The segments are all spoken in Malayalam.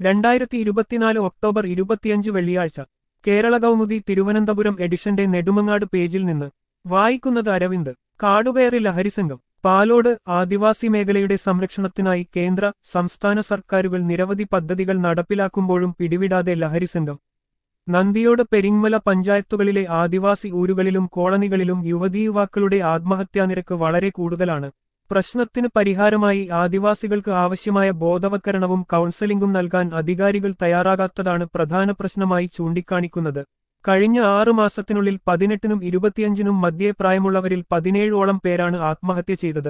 രണ്ടായിരത്തി ഇരുപത്തിനാല് ഒക്ടോബർ ഇരുപത്തിയഞ്ച് വെള്ളിയാഴ്ച കേരള കൗമുദി തിരുവനന്തപുരം എഡിഷന്റെ നെടുമങ്ങാട് പേജിൽ നിന്ന് വായിക്കുന്നത് അരവിന്ദ് കാടുകയറി ലഹരിസംഘം പാലോട് ആദിവാസി മേഖലയുടെ സംരക്ഷണത്തിനായി കേന്ദ്ര സംസ്ഥാന സർക്കാരുകൾ നിരവധി പദ്ധതികൾ നടപ്പിലാക്കുമ്പോഴും പിടിവിടാതെ ലഹരിസംഘം നന്ദിയോട് പെരിങ്മല പഞ്ചായത്തുകളിലെ ആദിവാസി ഊരുകളിലും കോളനികളിലും യുവതീയുവാക്കളുടെ ആത്മഹത്യാനിരക്ക് വളരെ കൂടുതലാണ് പ്രശ്നത്തിന് പരിഹാരമായി ആദിവാസികൾക്ക് ആവശ്യമായ ബോധവൽക്കരണവും കൗൺസലിംഗും നൽകാൻ അധികാരികൾ തയ്യാറാകാത്തതാണ് പ്രധാന പ്രശ്നമായി ചൂണ്ടിക്കാണിക്കുന്നത് കഴിഞ്ഞ ആറു മാസത്തിനുള്ളിൽ പതിനെട്ടിനും ഇരുപത്തിയഞ്ചിനും മധ്യേ പ്രായമുള്ളവരിൽ പതിനേഴോളം പേരാണ് ആത്മഹത്യ ചെയ്തത്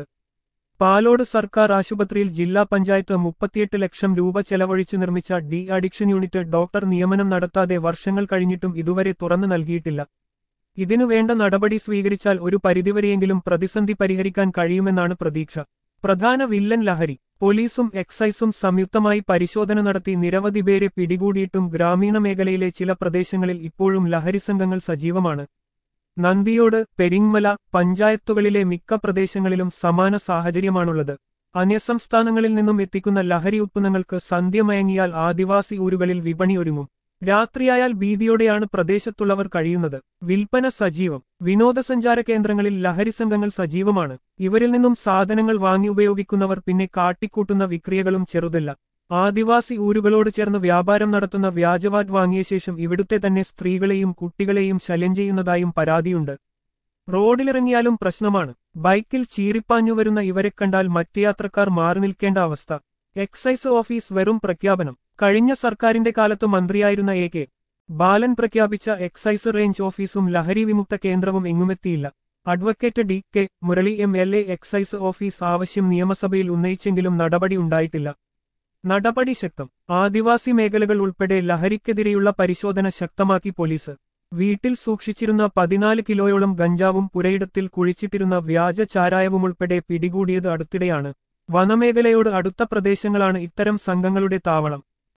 പാലോട് സർക്കാർ ആശുപത്രിയിൽ ജില്ലാ പഞ്ചായത്ത് മുപ്പത്തിയെട്ട് ലക്ഷം രൂപ ചെലവഴിച്ച് നിർമ്മിച്ച ഡി അഡിക്ഷൻ യൂണിറ്റ് ഡോക്ടർ നിയമനം നടത്താതെ വർഷങ്ങൾ കഴിഞ്ഞിട്ടും ഇതുവരെ തുറന്നു നൽകിയിട്ടില്ല ഇതിനു വേണ്ട നടപടി സ്വീകരിച്ചാൽ ഒരു പരിധിവരെയെങ്കിലും പ്രതിസന്ധി പരിഹരിക്കാൻ കഴിയുമെന്നാണ് പ്രതീക്ഷ പ്രധാന വില്ലൻ ലഹരി പോലീസും എക്സൈസും സംയുക്തമായി പരിശോധന നടത്തി നിരവധി പേരെ പിടികൂടിയിട്ടും ഗ്രാമീണ മേഖലയിലെ ചില പ്രദേശങ്ങളിൽ ഇപ്പോഴും ലഹരി സംഘങ്ങൾ സജീവമാണ് നന്ദിയോട് പെരിങ്മല പഞ്ചായത്തുകളിലെ മിക്ക പ്രദേശങ്ങളിലും സമാന സാഹചര്യമാണുള്ളത് അന്യസംസ്ഥാനങ്ങളിൽ നിന്നും എത്തിക്കുന്ന ലഹരി ഉത്പന്നങ്ങൾക്ക് സന്ധ്യമയങ്ങിയാൽ ആദിവാസി ഊരുകളിൽ വിപണിയൊരുങ്ങും രാത്രിയായാൽ ഭീതിയോടെയാണ് പ്രദേശത്തുള്ളവർ കഴിയുന്നത് വിൽപ്പന സജീവം വിനോദസഞ്ചാര കേന്ദ്രങ്ങളിൽ ലഹരി സംഘങ്ങൾ സജീവമാണ് ഇവരിൽ നിന്നും സാധനങ്ങൾ വാങ്ങി ഉപയോഗിക്കുന്നവർ പിന്നെ കാട്ടിക്കൂട്ടുന്ന വിക്രിയകളും ചെറുതല്ല ആദിവാസി ഊരുകളോട് ചേർന്ന് വ്യാപാരം നടത്തുന്ന വ്യാജവാറ്റ് വാങ്ങിയ ശേഷം ഇവിടുത്തെ തന്നെ സ്ത്രീകളെയും കുട്ടികളെയും ശല്യം ചെയ്യുന്നതായും പരാതിയുണ്ട് റോഡിലിറങ്ങിയാലും പ്രശ്നമാണ് ബൈക്കിൽ ചീറിപ്പാഞ്ഞു വരുന്ന ഇവരെ കണ്ടാൽ മറ്റു യാത്രക്കാർ മാറി നിൽക്കേണ്ട അവസ്ഥ എക്സൈസ് ഓഫീസ് വെറും പ്രഖ്യാപനം കഴിഞ്ഞ സർക്കാരിന്റെ കാലത്ത് മന്ത്രിയായിരുന്ന എ കെ ബാലൻ പ്രഖ്യാപിച്ച എക്സൈസ് റേഞ്ച് ഓഫീസും ലഹരി വിമുക്ത കേന്ദ്രവും എങ്ങുമെത്തിയില്ല advocate D K Murali M L A excise office ആവശ്യം നിയമസഭയിൽ ഉന്നയിച്ചെങ്കിലും നടപടി ഉണ്ടായിട്ടില്ല നടപടി ശക്തം ആദിവാസി മേഖലകൾ ഉൾപ്പെടെ ലഹരിക്കെതിരെയുള്ള പരിശോധന ശക്തമാക്കി പോലീസ് വീട്ടിൽ സൂക്ഷിച്ചിരുന്ന പതിനാല് കിലോയോളം ഗഞ്ചാവും പുരയിടത്തിൽ കുഴിച്ചിട്ടിരുന്ന വ്യാജ ചാരായവും ഉൾപ്പെടെ പിടികൂടിയത് അടുത്തിടെയാണ് വനമേഖലയോട് അടുത്ത പ്രദേശങ്ങളാണ് ഇത്തരം സംഘങ്ങളുടെ താവളം